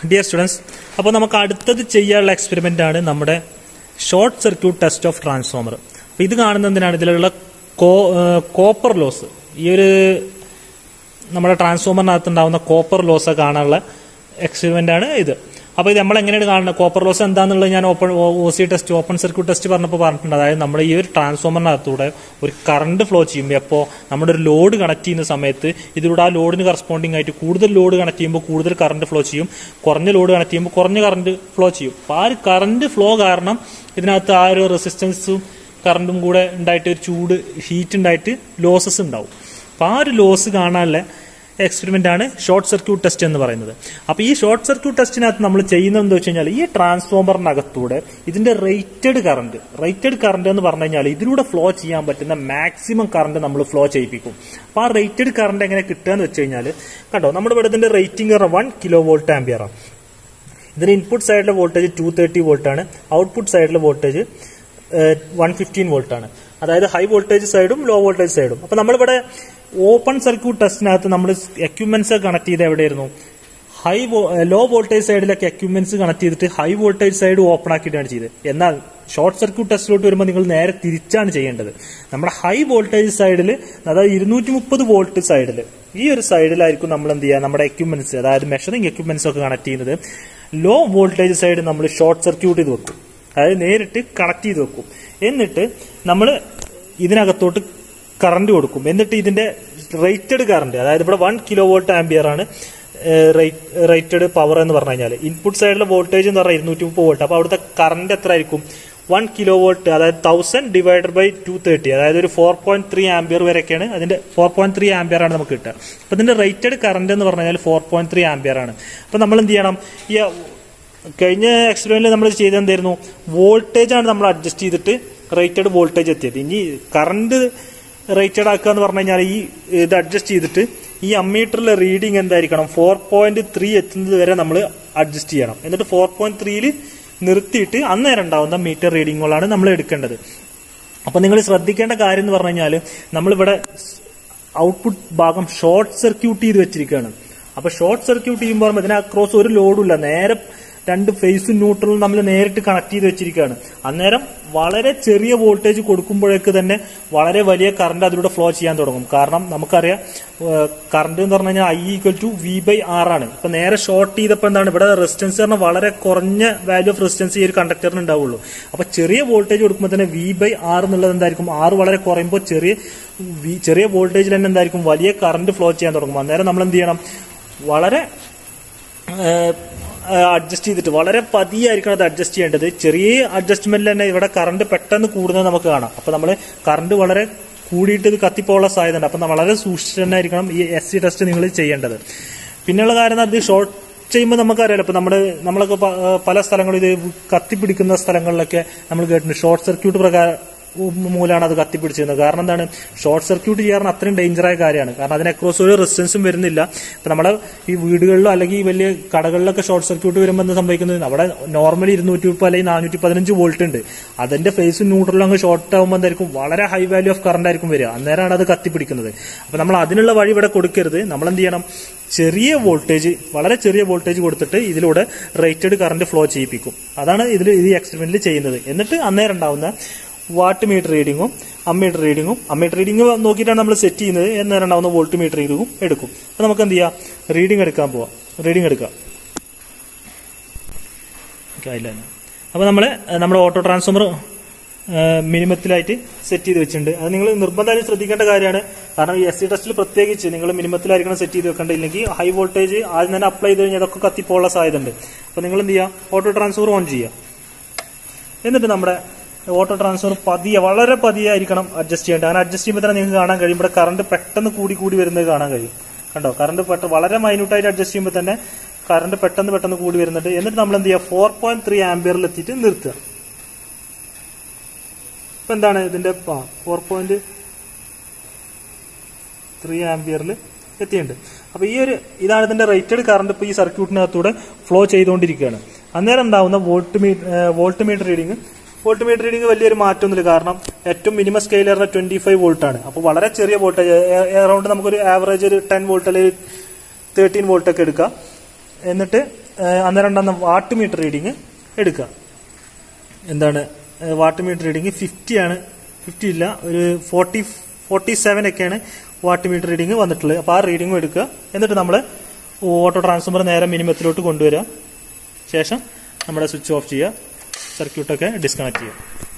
dear students അപ്പോൾ നമുക്ക് അടുത്തത് ചെയ്യാനുള്ള എക്സ്പെരിമെന്റ് ആണ് നമ്മുടെ short circuit test of transformer അപ്പോൾ ഇത് കാണുന്നതിനാണ് ഇതിലുള്ള കോപ്പർ ലോസ് ഈ ഒരു നമ്മുടെ ട്രാൻസ്ഫോമറിനകത്ത് ഉണ്ടാവുന്ന കോപ്പർ ലോസ് കാണാനുള്ള എക്സ്പെരിമെന്റ് ആണ് ഇത് അപ്പോൾ ഇത് നമ്മൾ എങ്ങനെയാണ് കാണുന്നത് കോപ്പർ ലോസ് എന്താണെന്നുള്ളത് ഞാൻ open O C test open circuit test പറഞ്ഞപ്പോൾ പറഞ്ഞിട്ടുണ്ട് അതായത് നമ്മൾ ഈ ഒരു ട്രാൻസ്ഫോമറിനകത്തൂടെ ഒരു കറണ്ട് ഫ്ലോ ചെയ്യുമ്പോൾ അപ്പോൾ നമ്മുടെ ഒരു ലോഡ് കണക്ട് ചെയ്യുന്ന സമയത്ത് ഇതിലൂടെ ആ ലോഡിന് കറസ്പോണ്ടിങ് ആയിട്ട് കൂടുതൽ ലോഡ് കണക്ട് ചെയ്യുമ്പോൾ കൂടുതൽ കറണ്ട് ഫ്ലോ ചെയ്യും കുറഞ്ഞ ലോഡ് കണക്ട് ചെയ്യുമ്പോൾ കുറഞ്ഞ കറണ്ട് ഫ്ലോ ചെയ്യും അപ്പോൾ ആ ഒരു കറണ്ട് ഫ്ലോ കാരണം ഇതിനകത്ത് ആ ഒരു റെസിസ്റ്റൻസും കറണ്ടും കൂടെ ഉണ്ടായിട്ട് ഒരു ചൂട് ഹീറ്റ് ഉണ്ടായിട്ട് ലോസസ് ഉണ്ടാവും അപ്പോൾ ആ ഒരു ലോസ് കാണാനുള്ള എക്സ്പെരിമെന്റ് ആണ് ഷോർട്ട് സർക്യൂട്ട് ടെസ്റ്റ് എന്ന് പറയുന്നത് അപ്പോൾ ഈ ഷോർട്ട് സർക്യൂട്ട് ടെസ്റ്റിനകത്ത് നമ്മൾ ചെയ്യുന്നത് എന്താ വെച്ച് കഴിഞ്ഞാൽ ഈ ട്രാൻസ്ഫോമറിനകത്തൂടെ ഇതിന്റെ റേറ്റഡ് കറണ്ട് റേറ്റഡ് കറണ്ട് എന്ന് പറഞ്ഞു കഴിഞ്ഞാൽ ഇതിലൂടെ ഫ്ലോ ചെയ്യാൻ പറ്റുന്ന മാക്സിമം കറണ്ട് നമ്മൾ ഫ്ലോ ചെയ്യിപ്പിക്കും അപ്പോൾ ആ റേറ്റഡ് കറണ്ട് എങ്ങനെ കിട്ടുക എന്ന് വെച്ച് കഴിഞ്ഞാൽ കണ്ടോ നമ്മുടെ ഇവിടെ ഇതിന്റെ rating one kilo volt ampere ആണ് ഇതിന് ഇൻപുട്ട് സൈഡിലെ വോൾട്ടേജ് ടു തേർട്ടി വോൾട്ട് ആണ് ഔട്ട്പുട്ട് സൈഡിലെ വോൾട്ടേജ് വൺ ഫിഫ്റ്റീൻ വോൾട്ട് ആണ് അതായത് ഹൈ വോൾട്ടേജ് സൈഡും ലോ വോൾട്ടേജ് സൈഡും അപ്പൊ നമ്മളിവിടെ ഓപ്പൺ സർക്യൂട്ട് ടെസ്റ്റിനകത്ത് നമ്മൾ എക്യുപ്മെന്റ്സ് കണക്ട് ചെയ്ത് എവിടെയായിരുന്നു ഹൈ ലോ വോൾട്ടേജ് സൈഡിലൊക്കെ എക്യുപ്മെന്റ്സ് കണക്ട് ചെയ്തിട്ട് ഹൈ വോൾട്ടേജ് സൈഡ് ഓപ്പൺ ആക്കിയിട്ടാണ് ചെയ്തത് എന്നാൽ ഷോർട്ട് സർക്യൂട്ട് ടെസ്റ്റിലോട്ട് വരുമ്പോൾ നിങ്ങൾ നേരെ തിരിച്ചാണ് ചെയ്യേണ്ടത് നമ്മുടെ ഹൈ വോൾട്ടേജ് സൈഡിൽ അതായത് ഇരുന്നൂറ്റി മുപ്പത് വോൾട്ട് സൈഡിൽ ഈ ഒരു സൈഡിലായിരിക്കും നമ്മൾ എന്ത് ചെയ്യുക നമ്മുടെ എക്യുപ്മെന്റ്സ് അതായത് മെഷറിംഗ് എക്യുപ്മെന്റ്സ് ഒക്കെ കണക്ട് ചെയ്യുന്നത് ലോ വോൾട്ടേജ് സൈഡ് നമ്മൾ ഷോർട്ട് സർക്യൂട്ട് ചെയ്ത് വെക്കും അതായത് നേരിട്ട് കണക്ട് ചെയ്ത് വെക്കും എന്നിട്ട് നമ്മൾ ഇതിനകത്തോട്ട് കറണ്ട് കൊടുക്കും എന്നിട്ട് ഇതിന്റെ റേറ്റഡ് കറണ്ട് അതായത് ഇവിടെ വൺ കിലോ വോൾട്ട് ആംബിയർ ആണ് റേറ്റഡ് പവർ എന്ന് പറഞ്ഞു കഴിഞ്ഞാൽ ഇൻപുട്ട് സൈഡിലെ വോൾട്ടേജ് എന്ന് പറഞ്ഞാൽ ഇരുന്നൂറ്റി മുപ്പത് വോൾട്ട് അപ്പോൾ അവിടുത്തെ കറണ്ട് എത്ര ആയിരിക്കും വൺ കിലോ വോൾട്ട് അതായത് thousand divided by two thirty അതായത് ഒരു ഫോർ പോയിന്റ് ത്രീ ആംബിയർ വരെയൊക്കെയാണ് അതിന്റെ ഫോർ പോയിന്റ് ത്രീ ആംബിയർ ആണ് നമുക്ക് കിട്ടുക അപ്പോൾ ഇതിന്റെ റേറ്റഡ് കറണ്ട് എന്ന് പറഞ്ഞു കഴിഞ്ഞാൽ ഫോർ പോയിന്റ് ത്രീ ആംബിയർ ആണ് അപ്പോൾ നമ്മൾ എന്ത് ചെയ്യണം ഈ കഴിഞ്ഞ എക്സ്പെരിമെന്റിൽ നമ്മൾ ചെയ്ത് എന്തായിരുന്നു വോൾട്ടേജ് ആണ് നമ്മൾ അഡ്ജസ്റ്റ് ചെയ്തിട്ട് റേറ്റഡ് വോൾട്ടേജ് എത്തിയത് ഇനി കറണ്ട് റേറ്റഡ് ആക്കുക എന്ന് പറഞ്ഞു കഴിഞ്ഞാൽ ഈ ഇത് അഡ്ജസ്റ്റ് ചെയ്തിട്ട് ഈ അമ്മീറ്ററിലെ റീഡിംഗ് എന്തായിരിക്കണം ഫോർ പോയിന്റ് ത്രീ എത്തുന്നത് വരെ നമ്മൾ അഡ്ജസ്റ്റ് ചെയ്യണം എന്നിട്ട് ഫോർ പോയിന്റ് ത്രീയിൽ നിർത്തിയിട്ട് അന്നേരം ഉണ്ടാവുന്ന മീറ്റർ റീഡിങ്ങുകളാണ് നമ്മൾ എടുക്കേണ്ടത് അപ്പൊ നിങ്ങൾ ശ്രദ്ധിക്കേണ്ട കാര്യം എന്ന് പറഞ്ഞു കഴിഞ്ഞാൽ നമ്മളിവിടെ ഔട്ട്പുട്ട് ഭാഗം ഷോർട്ട് സർക്യൂട്ട് ചെയ്ത് വെച്ചിരിക്കുകയാണ് അപ്പൊ ഷോർട്ട് സർക്യൂട്ട് ചെയ്യുമ്പോൾ ഇതിന് അക്രോസ് ഒരു ലോഡുമില്ല നേരെ രണ്ട് ഫേസും ന്യൂട്രലും നമ്മൾ നേരിട്ട് കണക്ട് ചെയ്ത് വെച്ചിരിക്കുകയാണ് അന്നേരം വളരെ ചെറിയ വോൾട്ടേജ് കൊടുക്കുമ്പോഴേക്ക് തന്നെ വളരെ വലിയ കറണ്ട് അതിലൂടെ ഫ്ലോ ചെയ്യാൻ തുടങ്ങും കാരണം നമുക്കറിയാം കറണ്ട് എന്ന് പറഞ്ഞു കഴിഞ്ഞാൽ I equal to V by R ആണ് ഇപ്പൊ നേരെ ഷോർട്ട് ചെയ്തപ്പോൾ എന്താണ് ഇവിടെ റെസിസ്റ്റൻസ് പറഞ്ഞാൽ വളരെ കുറഞ്ഞ വാല്യൂ ഓഫ് റെസിസ്റ്റൻസ് ഈ ഒരു കണ്ടക്ടറിന് ഉണ്ടാവുള്ളൂ അപ്പൊ ചെറിയ വോൾട്ടേജ് കൊടുക്കുമ്പോൾ തന്നെ വി ബൈ ആർ എന്നുള്ളത് എന്തായിരിക്കും ആർ വളരെ കുറയുമ്പോൾ ചെറിയ ചെറിയ വോൾട്ടേജിൽ തന്നെ എന്തായിരിക്കും വലിയ കറണ്ട് ഫ്ലോ ചെയ്യാൻ തുടങ്ങും അന്നേരം നമ്മൾ എന്ത് ചെയ്യണം വളരെ അഡ്ജസ്റ്റ് ചെയ്തിട്ട് വളരെ പതിയായിരിക്കണം അത് അഡ്ജസ്റ്റ് ചെയ്യേണ്ടത് ചെറിയ അഡ്ജസ്റ്റ്മെന്റിൽ തന്നെ ഇവിടെ കറണ്ട് പെട്ടെന്ന് കൂടുന്നത് നമുക്ക് കാണാം അപ്പൊ നമ്മൾ കറണ്ട് വളരെ കൂടിയിട്ട് ഇത് കത്തിപ്പോയുള്ള സാധ്യത ഉണ്ട് അപ്പൊ വളരെ സൂക്ഷിച്ച് തന്നെ ആയിരിക്കണം ഈ എസ് സി ടെസ്റ്റ് നിങ്ങൾ ചെയ്യേണ്ടത് പിന്നെയുള്ള കാര്യം അത് ഷോർട്ട് ചെയ്യുമ്പോൾ നമുക്കറിയാലോ ഇപ്പൊ നമ്മുടെ നമ്മളൊക്കെ പല സ്ഥലങ്ങളും ഇത് കത്തിപ്പിടിക്കുന്ന സ്ഥലങ്ങളിലൊക്കെ നമ്മൾ കേട്ടിട്ടുണ്ട് ഷോർട്ട് സർക്യൂട്ട് പ്രകാരം മൂലമാണ് അത് കത്തിപ്പിടിച്ചിരുന്നത് കാരണം എന്താണ് ഷോർട്ട് സർക്യൂട്ട് ചെയ്യാൻ അത്രയും ഡേഞ്ചറായ കാര്യമാണ് കാരണം അതിന് അക്രോസ് ഒരു റെസിസ്റ്റൻസും വരുന്നില്ല ഇപ്പൊ നമ്മുടെ ഈ വീടുകളിലോ അല്ലെങ്കിൽ ഈ വലിയ കടകളിലൊക്കെ ഷോർട്ട് സർക്യൂട്ട് വരുമ്പോൾ എന്താ സംഭവിക്കുന്നത് അവിടെ നോർമലി ഇരുന്നൂറ്റി മുപ്പത് അല്ലെങ്കിൽ നാനൂറ്റി പതിനഞ്ച് വോൾട്ട് ഉണ്ട് അതിന്റെ ഫേസും ന്യൂട്രലും അങ്ങ് ഷോർട്ട് ആകുമ്പോൾ എന്തായിരിക്കും വളരെ ഹൈ വാല്യൂ ഓഫ് കറണ്ട് ആയിരിക്കും വരിക അന്നേരമാണ് അത് കത്തിപ്പിടിക്കുന്നത് അപ്പൊ നമ്മൾ അതിനുള്ള വഴി ഇവിടെ കൊടുക്കരുത് നമ്മൾ എന്ത് ചെയ്യണം ചെറിയ വോൾട്ടേജ് വളരെ ചെറിയ വോൾട്ടേജ് കൊടുത്തിട്ട് ഇതിലൂടെ റേറ്റഡ് കറണ്ട് ഫ്ലോ ചെയ്യിപ്പിക്കും അതാണ് ഇതിൽ ഈ എക്സ്പെരിമെന്റിൽ ചെയ്യുന്നത് എന്നിട്ട് അന്നേരം ഉണ്ടാവുന്ന വാട്ട് മീറ്റർ റീഡിങ്ങും അമ്മീറ്റർ റീഡിങ്ങും അമ്മീറ്റർ റീഡിംഗ് നോക്കിയിട്ടാണ് നമ്മൾ സെറ്റ് ചെയ്യുന്നത് എന്നേരം ഉണ്ടാവുന്ന വോൾട്ട് മീറ്റർ റീഡിങ്ങും എടുക്കും അപ്പൊ നമുക്ക് എന്ത് ചെയ്യാം റീഡിംഗ് എടുക്കാൻ പോവാം റീഡിംഗ് എടുക്കാം ഇല്ല അപ്പൊ നമ്മൾ നമ്മുടെ ഓട്ടോ ട്രാൻസ്ഫോമർ മിനിമത്തിലായിട്ട് സെറ്റ് ചെയ്ത് വെച്ചിട്ടുണ്ട് അത് നിങ്ങൾ നിർബന്ധമായും ശ്രദ്ധിക്കേണ്ട കാര്യമാണ് കാരണം ഈ എസ് സി ടെസ്റ്റിൽ പ്രത്യേകിച്ച് നിങ്ങൾ മിനിമത്തിലായിരിക്കണം സെറ്റ് ചെയ്ത് വെക്കേണ്ടത് ഇല്ലെങ്കിൽ ഹൈ വോൾട്ടേജ് ആദ്യം തന്നെ അപ്ലൈ ചെയ്ത് കഴിഞ്ഞാൽ അതൊക്കെ കത്തിപ്പോയുള്ള സാധ്യത ഉണ്ട് അപ്പൊ നിങ്ങൾ എന്ത് ചെയ്യുക ഓട്ടോ ട്രാൻസ്ഫർ ഓൺ ചെയ്യുക എന്നിട്ട് നമ്മുടെ ഓട്ടോ ട്രാൻസ്ഫർ പതിയെ വളരെ പതിയെ ആയിരിക്കണം അഡ്ജസ്റ്റ് ചെയ്യേണ്ടത് അങ്ങനെ അഡ്ജസ്റ്റ് ചെയ്യുമ്പോൾ തന്നെ നിങ്ങൾക്ക് കാണാൻ കഴിയും ഇവിടെ കറണ്ട് പെട്ടെന്ന് കൂടി കൂടി വരുന്നത് കാണാൻ കഴിയും കണ്ടോ കറണ്ട് പെട്ടെന്ന് വളരെ മൈന്യൂട്ടായിട്ട് അഡ്ജസ്റ്റ് ചെയ്യുമ്പോൾ തന്നെ കറണ്ട് പെട്ടെന്ന് പെട്ടെന്ന് കൂടി വരുന്നുണ്ട് എന്നിട്ട് നമ്മൾ എന്ത് ചെയ്യുക ഫോർ പോയിന്റ് ത്രീ ആംബിയറിൽ എത്തിയിട്ട് നിർത്തുക ഇപ്പൊ എന്താണ് ഇതിന്റെ ഫോർ പോയിന്റ് ത്രീ ആംബിയറിൽ എത്തിയിട്ടുണ്ട് അപ്പൊ ഈ ഒരു ഇതാണ് ഇതിന്റെ റേറ്റഡ് കറണ്ട് ഇപ്പൊ ഈ സർക്യൂട്ടിനകത്തൂടെ ഫ്ലോ ചെയ്തുകൊണ്ടിരിക്കുകയാണ് അന്നേരം ഉണ്ടാവുന്ന volt meter volt meter reading volt meter reading വലിയൊരു മാറ്റമൊന്നുമില്ല കാരണം ഏറ്റവും മിനിമം സ്കെയിൽ പറഞ്ഞാൽ ട്വന്റി ഫൈവ് വോൾട്ട് ആണ് അപ്പോൾ വളരെ ചെറിയ വോൾട്ടേജ് അറൌണ്ട് നമുക്കൊരു ആവറേജ് ഒരു ടെൻ വോൾട്ട് അല്ലെങ്കിൽ തേർട്ടീൻ വോൾട്ട് ഒക്കെ എടുക്കാം എന്നിട്ട് ഏഹ്, അന്നേരം ഉണ്ടാകുന്ന വാട്ട് മീറ്റർ റീഡിങ് എടുക്കുക എന്താണ് ഏഹ്, വാട്ട് മീറ്റർ റീഡിങ് ഫിഫ്റ്റി ആണ് ഫിഫ്റ്റി ഇല്ല ഒരു ഫോർട്ടി ഫോർട്ടി സെവൻ ഒക്കെയാണ് വാട്ട് മീറ്റർ റീഡിങ് വന്നിട്ടുള്ളത് അപ്പോൾ ആ റീഡിങ്ങും എടുക്കുക എന്നിട്ട് നമ്മൾ ഓട്ടോ ട്രാൻസ്ഫോമർ നേരെ മിനിമത്തിലോട്ട് കൊണ്ടുവരിക ശേഷം നമ്മുടെ സ്വിച്ച് ഓഫ് ചെയ്യുക സർക്യൂട്ടൊക്കെ ഡിസ്കണക്ട് ചെയ്യുക